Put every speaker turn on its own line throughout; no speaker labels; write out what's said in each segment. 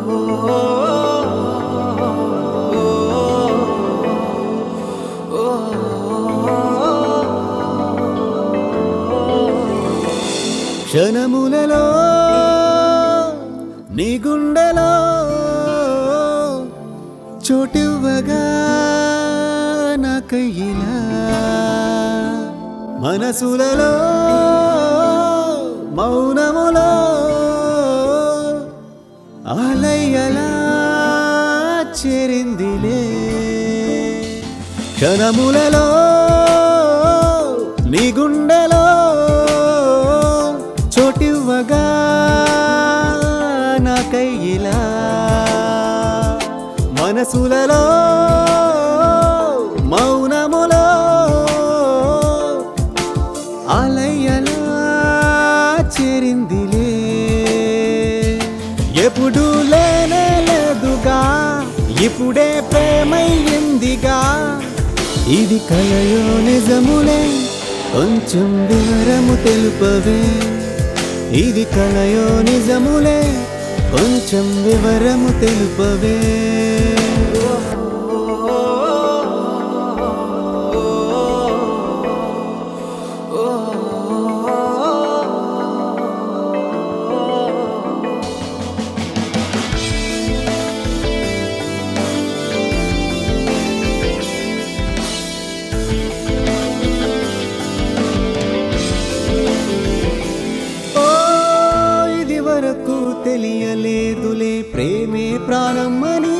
క్షణములలో నీ గుండెలో చోటివ్వగా నా కయ్యిలా మనసులలో మౌనములో ఆలయ్యలా చేరిందిలే క్షణములలో నీ గుండెలో చోటివ్వగా నా కయ్యిలా మనసులలో మౌనములో ఆలయ్యలా చేరిందిలే ఎప్పుడు లేనే లేదుగా ఇప్పుడే ప్రేమయ్యిందిగా ఇది కలయో నిజములే కొంచెం వివరము తెలుపవే ఇది కలయో నిజములే కొంచెం వివరము తెలుపవే ఓ ఇది వరకు తెలియలేదులే ప్రేమే ప్రాణమని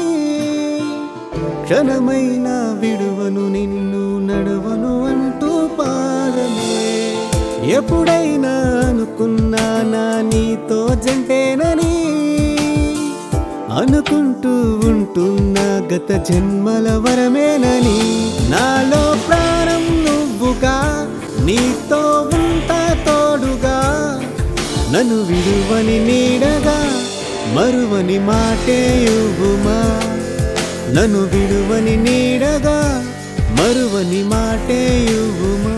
క్షణమైన విడువను నిన్ను నడవను అంటూ పాదమే ఎప్పుడైనా అనుకున్నానా నీతో జంటేనని అనుకుంటూ ఉంటున్నా గత జన్మల వరమేనని నాలో ప్రాణం నువ్వుగా నీతో ఉంటా తోడుగా నన్ను విడువని నీడగా మరువని మాటే ఇవ్వుమా నన్ను విడువని నీడగా మరువని మాటే ఇవ్వుమా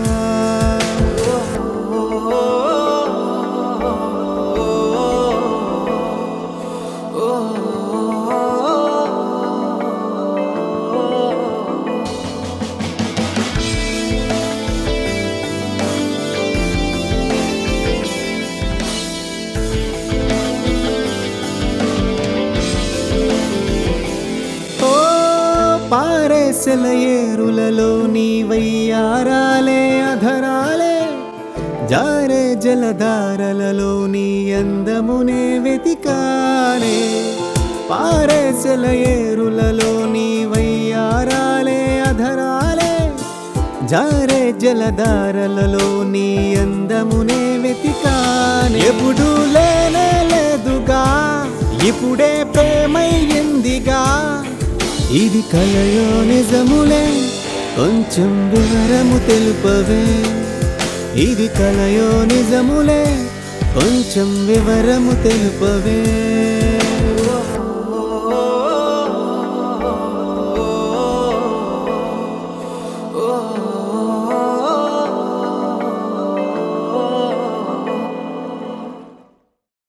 ఓ పారేసెల ఏరులలో నీ వయ్యారాలే అధరాలే జారే జలధారలలో నీ అందమునే వెతికానే పారేసెల ఏరులలో నీ వయ్యారాలే అధరాలే జారే జలధారలలో నీ అందమునే వెతికానే ఎప్పుడు లేనే లేదుగా ఇప్పుడే ప్రేమయ్యిందిగా ఇది కలయో నిజములే కొంచెం వివరము తెలుపవే ఇది కలయో నిజములే కొంచెం వివరము తెలుపవే